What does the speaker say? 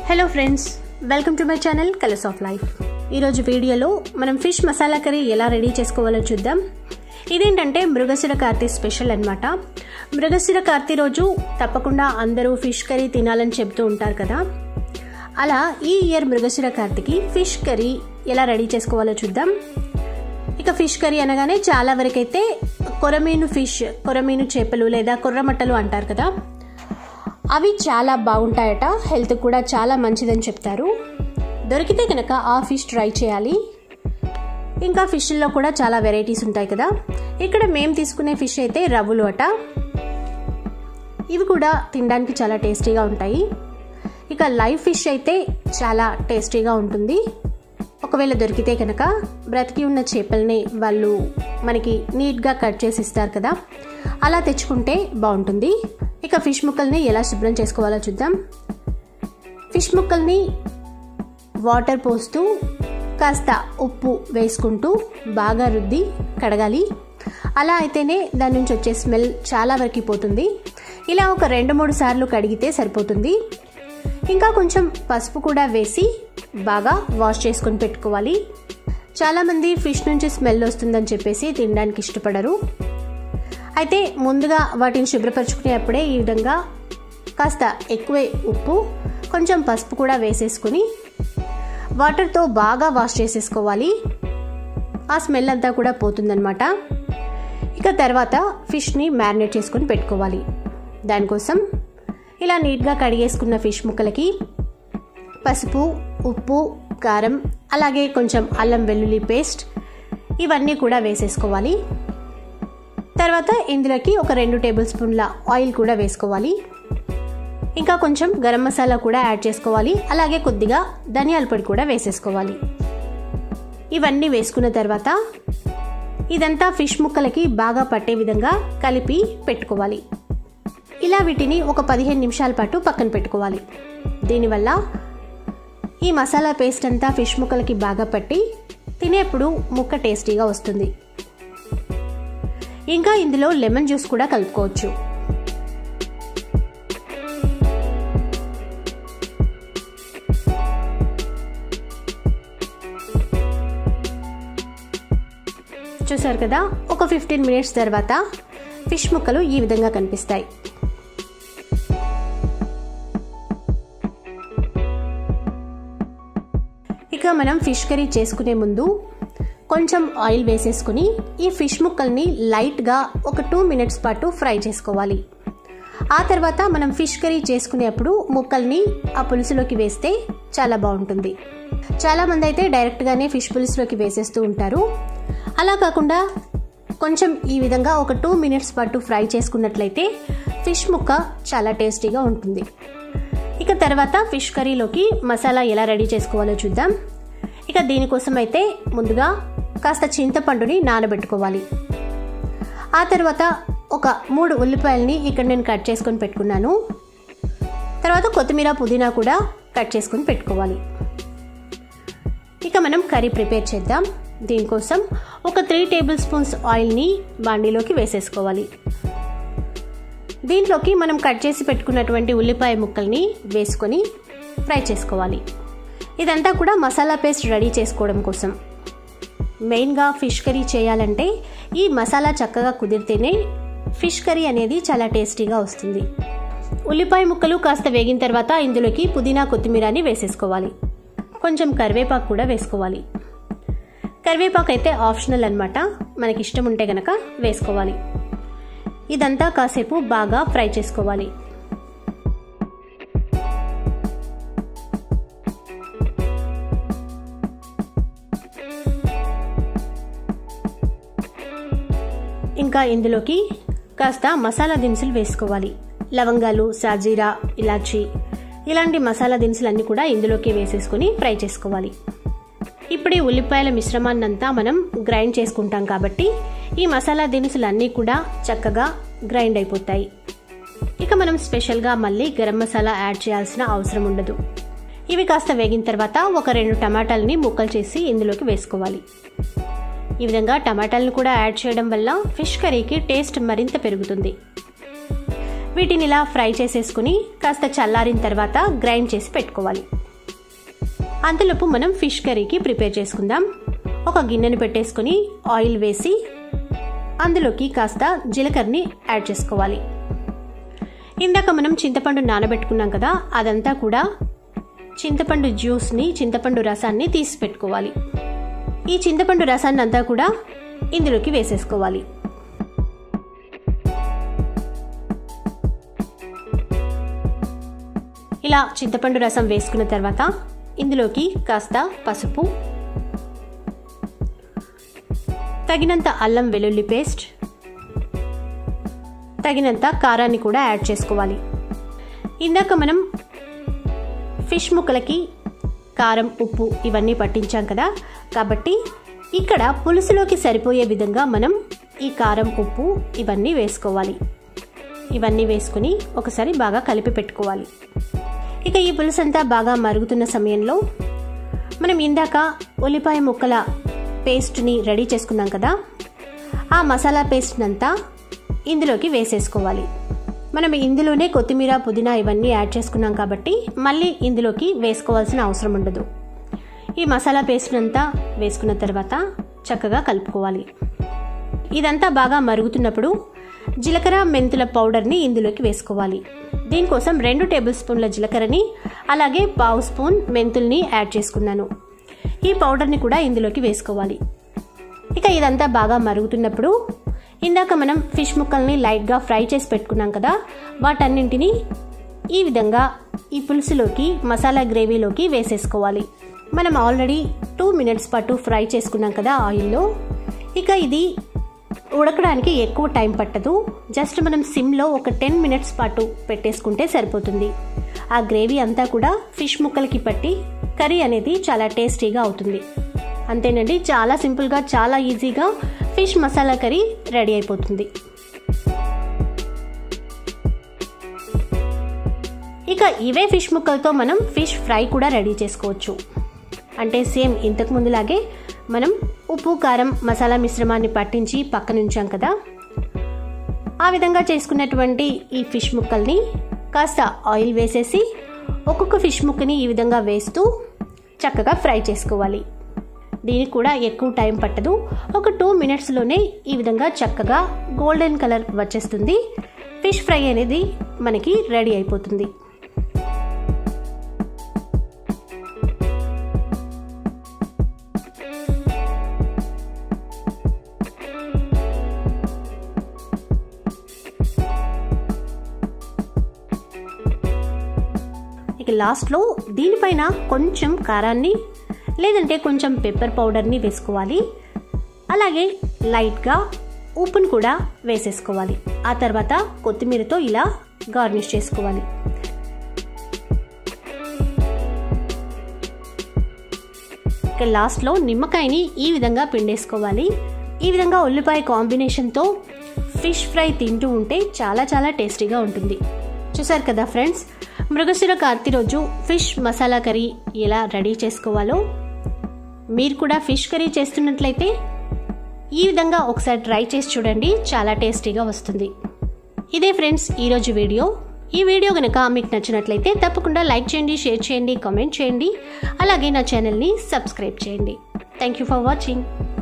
hello friends welcome to my channel colours of life ఈరోజు వీడియోలో మనం ఫిష్ మసాలా కర్రీ ఎలా రెడీ చేసుకోవాలో చూద్దాం ఇదేంటంటే మృగశిర కార్తీ స్పెషల్ అనమాట మృగశిర కార్తీ రోజు తప్పకుండా అందరూ ఫిష్ కర్రీ తినాలని చెప్తూ ఉంటారు కదా అలా ఈ ఇయర్ మృగశిర కార్తీకి ఫిష్ కర్రీ ఎలా రెడీ చేసుకోవాలో చూద్దాం ఇక ఫిష్ కర్రీ అనగానే చాలా వరకైతే కొరమీను ఫిష్ కొరమీను చేపలు లేదా కొర్రమట్టలు అంటారు కదా అవి చాలా బాగుంటాయట హెల్త్ కూడా చాలా మంచిదని చెప్తారు దొరికితే కనుక ఆ ఫిష్ ట్రై చేయాలి ఇంకా ఫిష్ల్లో కూడా చాలా వెరైటీస్ ఉంటాయి కదా ఇక్కడ మేము తీసుకునే ఫిష్ అయితే రవ్వులు అట ఇవి కూడా తినడానికి చాలా టేస్టీగా ఉంటాయి ఇక లైవ్ ఫిష్ అయితే చాలా టేస్టీగా ఉంటుంది ఒకవేళ దొరికితే కనుక బ్రతికి ఉన్న చేపల్ని వాళ్ళు మనకి నీట్గా కట్ చేసి ఇస్తారు కదా అలా తెచ్చుకుంటే బాగుంటుంది ఇక ఫిష్ ముక్కల్ని ఎలా శుభ్రం చేసుకోవాలో చూద్దాం ఫిష్ ముక్కల్ని వాటర్ పోస్తూ కాస్త ఉప్పు వేసుకుంటూ బాగా రుద్ది కడగాలి అలా అయితేనే దాని నుంచి వచ్చే స్మెల్ చాలా వరకు పోతుంది ఇలా ఒక రెండు మూడు సార్లు కడిగితే సరిపోతుంది ఇంకా కొంచెం పసుపు కూడా వేసి బాగా వాష్ చేసుకొని పెట్టుకోవాలి చాలామంది ఫిష్ నుంచి స్మెల్ వస్తుందని చెప్పేసి తినడానికి ఇష్టపడరు అయితే ముందుగా వాటిని శుభ్రపరచుకునేప్పుడే ఈ విధంగా కాస్త ఎక్కువే ఉప్పు కొంచెం పసుపు కూడా వేసేసుకుని వాటర్తో బాగా వాష్ చేసేసుకోవాలి ఆ స్మెల్ అంతా కూడా పోతుందన్నమాట ఇక తర్వాత ఫిష్ని మ్యారినేట్ చేసుకొని పెట్టుకోవాలి దానికోసం ఇలా నీట్గా కడిగేసుకున్న ఫిష్ ముక్కలకి పసుపు ఉప్పు కారం అలాగే కొంచెం అల్లం వెల్లుల్లి పేస్ట్ ఇవన్నీ కూడా వేసేసుకోవాలి తర్వాత ఇందులోకి ఒక రెండు టేబుల్ స్పూన్ల ఆయిల్ కూడా వేసుకోవాలి ఇంకా కొంచెం గరం మసాలా కూడా యాడ్ చేసుకోవాలి అలాగే కొద్దిగా ధనియాల పొడి కూడా వేసేసుకోవాలి ఇవన్నీ వేసుకున్న తర్వాత ఇదంతా ఫిష్ ముక్కలకి బాగా పట్టే విధంగా కలిపి పెట్టుకోవాలి ఇలా వీటిని ఒక పదిహేను నిమిషాల పాటు పక్కన పెట్టుకోవాలి దీనివల్ల ఈ మసాలా పేస్ట్ అంతా ఫిష్ ముక్కలకి బాగా పట్టి తినేప్పుడు ముక్క టేస్టీగా వస్తుంది ఇంకా ఇందులో లెమన్ జ్యూస్ కూడా కలుపుకోవచ్చు చూసారు కదా ఒక ఫిఫ్టీన్ మినిట్స్ తర్వాత ఫిష్ ముక్కలు ఈ విధంగా కనిపిస్తాయి ఇక మనం ఫిష్ కర్రీ చేసుకునే ముందు కొంచెం ఆయిల్ వేసేసుకుని ఈ ఫిష్ ముక్కల్ని లైట్గా ఒక టూ మినిట్స్ పాటు ఫ్రై చేసుకోవాలి ఆ తర్వాత మనం ఫిష్ కర్రీ చేసుకునేప్పుడు ముక్కల్ని ఆ పులుసులోకి వేస్తే చాలా బాగుంటుంది చాలామంది అయితే డైరెక్ట్గానే ఫిష్ పులుసులోకి వేసేస్తూ ఉంటారు అలా కాకుండా కొంచెం ఈ విధంగా ఒక టూ మినిట్స్ పాటు ఫ్రై చేసుకున్నట్లయితే ఫిష్ ముక్క చాలా టేస్టీగా ఉంటుంది ఇక తర్వాత ఫిష్ కర్రీలోకి మసాలా ఎలా రెడీ చేసుకోవాలో చూద్దాం ఇక దీనికోసం అయితే ముందుగా కాస్త చింతపండుని నానబెట్టుకోవాలి ఆ తర్వాత ఒక మూడు ఉల్లిపాయలని ఇక్కడ నేను కట్ చేసుకొని పెట్టుకున్నాను తర్వాత కొత్తిమీర పుదీనా కూడా కట్ చేసుకొని పెట్టుకోవాలి ఇక మనం కర్రీ ప్రిపేర్ చేద్దాం దీనికోసం ఒక త్రీ టేబుల్ స్పూన్స్ ఆయిల్ని బాండీలోకి వేసేసుకోవాలి దీంట్లోకి మనం కట్ చేసి పెట్టుకున్నటువంటి ఉల్లిపాయ ముక్కల్ని వేసుకొని ఫ్రై చేసుకోవాలి ఇదంతా కూడా మసాలా పేస్ట్ రెడీ చేసుకోవడం కోసం మెయిన్గా ఫిష్ కర్రీ చేయాలంటే ఈ మసాలా చక్కగా కుదిరితేనే ఫిష్ కర్రీ అనేది చాలా టేస్టీగా వస్తుంది ఉల్లిపాయ ముక్కలు కాస్త వేగిన తర్వాత ఇందులోకి పుదీనా కొత్తిమీరని వేసేసుకోవాలి కొంచెం కరివేపాకు కూడా వేసుకోవాలి కరివేపాకు అయితే ఆప్షనల్ అనమాట మనకి ఇష్టం ఉంటే గనక వేసుకోవాలి ఇదంతా కాసేపు బాగా ఫ్రై చేసుకోవాలి ఇంకా ఇందులోకి కాస్త మసాలా దినుసులు వేసుకోవాలి లవంగాలు సాజీరా ఇలాచి ఇలాంటి మసాలా దినుసులన్నీ కూడా ఇందులోకి వేసేసుకొని ఫ్రై చేసుకోవాలి ఇప్పుడు ఈ ఉల్లిపాయల మిశ్రమాన్నంతా మనం గ్రైండ్ చేసుకుంటాం కాబట్టి ఈ మసాలా దినుసులన్నీ కూడా చక్కగా గ్రైండ్ అయిపోతాయి ఇక మనం స్పెషల్గా మళ్ళీ గరం మసాలా యాడ్ చేయాల్సిన అవసరం ఉండదు ఇవి కాస్త వేగిన తర్వాత ఒక రెండు టమాటాలని ముక్కలు చేసి ఇందులోకి వేసుకోవాలి ఈ విధంగా టమాటాలను కూడా యాడ్ చేయడం వల్ల ఫిష్ కర్రీకి టేస్ట్ మరింత పెరుగుతుంది వీటిని ఇలా ఫ్రై చేసేసుకుని కాస్త చల్లారిన తర్వాత గ్రైండ్ చేసి పెట్టుకోవాలి అంతలోపు మనం ఫిష్ కర్రీకి ప్రిపేర్ చేసుకుందాం ఒక గిన్నెను పెట్టేసుకుని ఆయిల్ వేసి అందులోకి కాస్త జీలకర్రని యాడ్ చేసుకోవాలి ఇందాక మనం చింతపండు నానబెట్టుకున్నాం కదా అదంతా కూడా చింతపండు జ్యూస్ని చింతపండు రసాన్ని తీసి పెట్టుకోవాలి ఈ చింతపండు రసాన్ని అంతా కూడా ఇందులోకి వేసేసుకోవాలి ఇలా చింతపండు రసం వేసుకున్న తర్వాత ఇందులోకి కాస్త పసుపు తగినంత అల్లం వెల్లుల్లి పేస్ట్ తగినంత కారాన్ని కూడా యాడ్ చేసుకోవాలి ఇందాక మనం ఫిష్ ముక్కలకి కారం ఉప్పు ఇవన్నీ పట్టించాం కదా కాబట్టి ఇక్కడ పులుసులోకి సరిపోయే విధంగా మనం ఈ కారం ఉప్పు ఇవన్నీ వేసుకోవాలి ఇవన్నీ వేసుకుని ఒకసారి బాగా కలిపి పెట్టుకోవాలి ఇక ఈ పులుసు అంతా బాగా మరుగుతున్న సమయంలో మనం ఇందాక ఉల్లిపాయ ముక్కల పేస్ట్ని రెడీ చేసుకున్నాం కదా ఆ మసాలా పేస్ట్ని అంతా ఇందులోకి వేసేసుకోవాలి మనం ఇందులోనే కొత్తిమీర పుదీనా ఇవన్నీ యాడ్ చేసుకున్నాం కాబట్టి మళ్ళీ ఇందులోకి వేసుకోవాల్సిన అవసరం ఉండదు ఈ మసాలా పేస్ట్ అంతా వేసుకున్న తర్వాత చక్కగా కలుపుకోవాలి ఇదంతా బాగా మరుగుతున్నప్పుడు జీలకర్ర మెంతుల పౌడర్ని ఇందులోకి వేసుకోవాలి దీనికోసం రెండు టేబుల్ స్పూన్ల జీలకర్రని అలాగే పావు స్పూన్ మెంతుల్ని యాడ్ చేసుకున్నాను ఈ పౌడర్ని కూడా ఇందులోకి వేసుకోవాలి ఇక ఇదంతా బాగా మరుగుతున్నప్పుడు ఇందాక మనం ఫిష్ ముక్కల్ని లైట్గా ఫ్రై చేసి పెట్టుకున్నాం కదా వాటన్నింటినీ ఈ విధంగా ఈ పులుసులోకి మసాలా గ్రేవీలోకి వేసేసుకోవాలి మనం ఆల్రెడీ టూ మినిట్స్ పాటు ఫ్రై చేసుకున్నాం కదా ఆయిల్లో ఇక ఇది ఉడకడానికి ఎక్కువ టైం పట్టదు జస్ట్ మనం సిమ్లో ఒక టెన్ మినిట్స్ పాటు పెట్టేసుకుంటే సరిపోతుంది ఆ గ్రేవీ అంతా కూడా ఫిష్ ముక్కలకి పట్టి కర్రీ అనేది చాలా టేస్టీగా అవుతుంది అంతేనండి చాలా సింపుల్గా చాలా ఈజీగా ఫిష్ మసాలా కర్రీ రెడీ అయిపోతుంది ఇక ఇవే ఫిష్ ముక్కలతో మనం ఫిష్ ఫ్రై కూడా రెడీ చేసుకోవచ్చు అంటే సేమ్ ఇంతకు ముందులాగే మనం ఉప్పు కారం మసాలా మిశ్రమాన్ని పట్టించి పక్కన ఉంచాం కదా ఆ విధంగా చేసుకున్నటువంటి ఈ ఫిష్ ముక్కల్ని కాస్త ఆయిల్ వేసేసి ఒక్కొక్క ఫిష్ ముక్కని ఈ విధంగా వేస్తూ చక్కగా ఫ్రై చేసుకోవాలి దీనికి కూడా ఎక్కువ టైం పట్టదు ఒక టూ మినిట్స్లోనే ఈ విధంగా చక్కగా గోల్డెన్ కలర్ వచ్చేస్తుంది ఫిష్ ఫ్రై అనేది మనకి రెడీ అయిపోతుంది ఇక లాస్ట్లో దీనిపైన కొంచెం కారాన్ని లేదంటే కొంచెం పెప్పర్ పౌడర్ని వేసుకోవాలి అలాగే లైట్గా ఉప్పును కూడా వేసేసుకోవాలి ఆ తర్వాత కొత్తిమీరతో ఇలా గార్నిష్ చేసుకోవాలి ఇక లాస్ట్లో నిమ్మకాయని ఈ విధంగా పిండేసుకోవాలి ఈ విధంగా ఉల్లిపాయ కాంబినేషన్తో ఫిష్ ఫ్రై తింటూ ఉంటే చాలా చాలా టేస్టీగా ఉంటుంది చూసారు కదా ఫ్రెండ్స్ మృగశిర కార్తీ రోజు ఫిష్ మసాలా కర్రీ ఎలా రెడీ చేసుకోవాలో మీరు కూడా ఫిష్ కర్రీ చేస్తున్నట్లయితే ఈ విధంగా ఒకసారి ట్రై చేసి చూడండి చాలా టేస్టీగా వస్తుంది ఇదే ఫ్రెండ్స్ ఈరోజు వీడియో ఈ వీడియో కనుక మీకు నచ్చినట్లయితే తప్పకుండా లైక్ చేయండి షేర్ చేయండి కామెంట్ చేయండి అలాగే నా ఛానల్ని సబ్స్క్రైబ్ చేయండి థ్యాంక్ యూ ఫర్ వాచింగ్